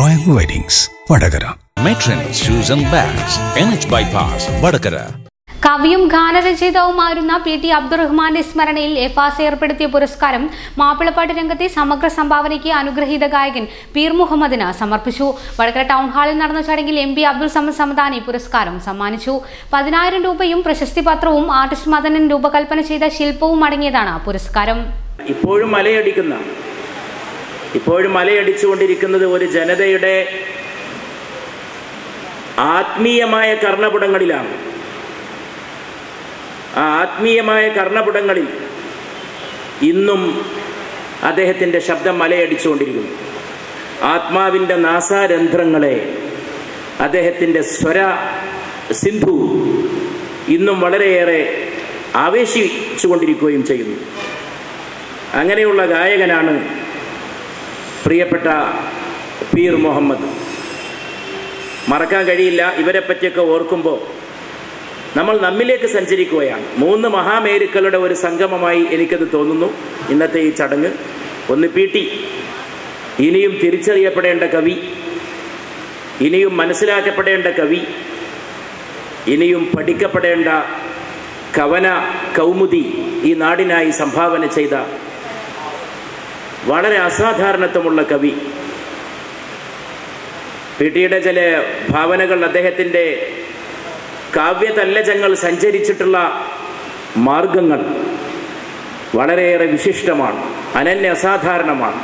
Royal weddings Vadakara Matrons Shoes and Bags, NH Bypass, Vadakara. കവിയും ഗാനരചയിതാവുമായിരുന്ന P T അബ്ദുറഹ്മാന്റെ സ്മരണയിൽ എഫാസ് ഏർപ്പെടുത്തിയ പുരസ്കാരം മാപ്പിളപ്പാട്ട് രംഗത്തെ സമഗ്ര സംഭാവനയ്ക്ക് അനുഗ്രഹീത ഗായകൻ പീർ മുഹമ്മദിന് സമർപ്പിച്ചു വടകര ടൗൺ ഹാളിൽ നടന്ന ചടങ്ങിൽ എം പി അബ്ദുൾ സമദ് സമദാനി പുരസ്കാരം സമ്മാനിച്ചു പതിനായിരം രൂപയും പ്രശസ്തി പത്രവും ആർട്ടിസ്റ്റ് മദനൻ രൂപകൽപ്പന ചെയ്ത ശില്പവും അടങ്ങിയതാണ് പുരസ്കാരം ഇപ്പോഴും മലയടിക്കുന്ന ഇപ്പോഴും മലയടിച്ചുകൊണ്ടിരിക്കുന്നത് ഒരു ജനതയുടെ ആത്മീയമായ കർണപുടങ്ങളിലാണ് ആ ആത്മീയമായ കർണപുടങ്ങളിൽ ഇന്നും അദ്ദേഹത്തിൻ്റെ ശബ്ദം മലയടിച്ചുകൊണ്ടിരിക്കുന്നു ആത്മാവിൻ്റെ നാസാരന്ധ്രങ്ങളെ അദ്ദേഹത്തിൻ്റെ സ്വര സിന്ധു ഇന്നും വളരെയേറെ ആവേശിച്ചുകൊണ്ടിരിക്കുകയും ചെയ്യുന്നു അങ്ങനെയുള്ള ഗായകനാണ് പ്രിയപ്പെട്ട പീർ മുഹമ്മദ് മറക്കാൻ കഴിയില്ല ഇവരെ പറ്റിയൊക്കെ ഓർക്കുമ്പോൾ നമ്മൾ നമ്മിലേക്ക് സഞ്ചരിക്കുകയാണ് മൂന്ന് മഹാമേരുക്കളുടെ ഒരു സംഗമമായി എനിക്കത് തോന്നുന്നു ഇന്നത്തെ ഈ ചടങ്ങ് ഒന്ന് പി ടി ഇനിയും തിരിച്ചറിയപ്പെടേണ്ട കവി ഇനിയും മനസ്സിലാക്കപ്പെടേണ്ട കവി ഇനിയും പഠിക്കപ്പെടേണ്ട കവന കൗമുദി ഈ നാടിനായി സംഭാവന ചെയ്ത വളരെ അസാധാരണത്വമുള്ള കവി പി ടിയുടെ ചില ഭാവനകൾ അദ്ദേഹത്തിൻ്റെ കാവ്യതല്ലജങ്ങൾ സഞ്ചരിച്ചിട്ടുള്ള മാർഗങ്ങൾ വളരെയേറെ വിശിഷ്ടമാണ് അനന്യ അസാധാരണമാണ്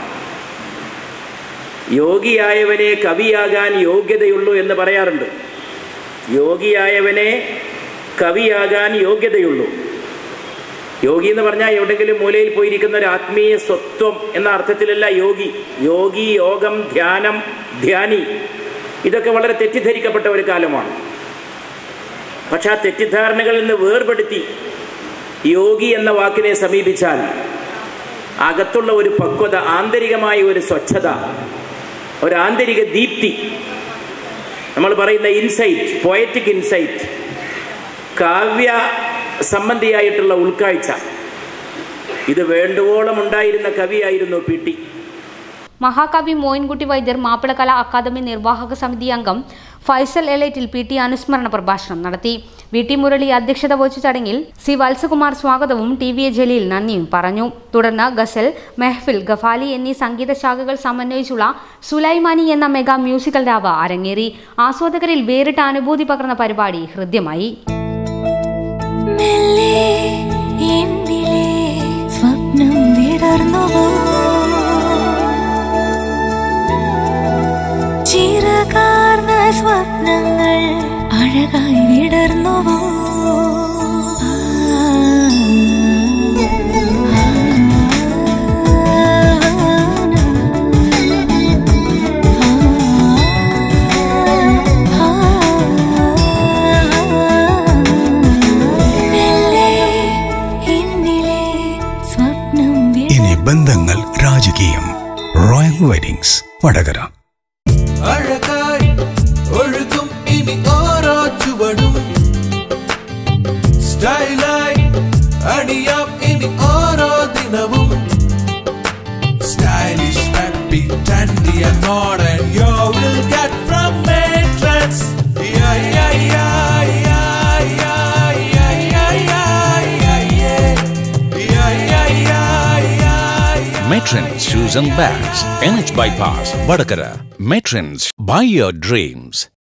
യോഗിയായവനെ കവിയാകാൻ യോഗ്യതയുള്ളൂ എന്ന് പറയാറുണ്ട് യോഗിയായവനെ കവിയാകാൻ യോഗ്യതയുള്ളൂ യോഗി എന്ന് പറഞ്ഞാൽ എവിടെയെങ്കിലും മൂലയിൽ പോയിരിക്കുന്ന ഒരു ആത്മീയ സ്വത്വം എന്ന അർത്ഥത്തിലല്ല യോഗി യോഗി യോഗം ധ്യാനം ധ്യാനി ഇതൊക്കെ വളരെ തെറ്റിദ്ധരിക്കപ്പെട്ട ഒരു കാലമാണ് പക്ഷെ ആ തെറ്റിദ്ധാരണകളിൽ നിന്ന് വേർപെടുത്തി യോഗി എന്ന വാക്കിനെ സമീപിച്ചാൽ അകത്തുള്ള ഒരു പക്വത ആന്തരികമായ ഒരു സ്വച്ഛത ഒരു ആന്തരിക ദീപ്തി നമ്മൾ പറയുന്ന ഇൻസൈറ്റ് പോയറ്റിക് ഇൻസൈറ്റ് കാവ്യ സംബന്ധിയായിട്ടുള്ള ഉൾക്കാഴ്ച ഇത് വേണ്ടുവോളം ഉണ്ടായിരുന്ന കവിയായിരുന്നു പി ടി മഹാകവി മോയിൻകുട്ടി വൈദ്യർ മാപ്പിളകലാ അക്കാദമി നിർവാഹക സമിതി അംഗം ഫൈസൽ എലൈറ്റിൽ പി ടി അനുസ്മരണ പ്രഭാഷണം നടത്തി വി ടി മുരളി അധ്യക്ഷത വഹിച്ച ചടങ്ങിൽ സി വത്സകുമാർ സ്വാഗതവും ടി വി എ ജലീൽ നന്ദിയും പറഞ്ഞു തുടർന്ന് ഗസൽ മെഹ്ഫിൽ ഗഫാലി എന്നീ സംഗീത ശാഖകൾ സമന്വയിച്ചുള്ള സുലൈമാനി എന്ന മെഗാ മ്യൂസിക്കൽ രാവ അരങ്ങേറി ആസ്വാദകരിൽ വേറിട്ട അനുഭൂതി പകർന്ന പരിപാടി ഹൃദ്യമായി മെല്ലെ എന്നിലെ സ്വപ്നം വിടർന്നുവോ ചിറകാർന്ന സ്വപ്നങ്ങൾ അഴകായി വിടർന്നുവോ മെല്ലെ എന്നിലെ സ്വപ്നം ഇനി ബന്ധങ്ങൾ രാജകീയം റോയൽ വെഡിങ്സ് വടകര അഴകായി ഒഴുകും ഇനി ഓരോ ചുവടും സ്റ്റൈലായി അണിയാം ഇനി ഓരോ ദിനവും stylish happy trendy and modern you will get from Matrix yeah yeah yeah yeah yeah yeah yeah yeah yeah yeah yeah yeah yeah yeah Matrons Shoes and Bags, NH Bypass, Vadakara. Matrons, buy your dreams.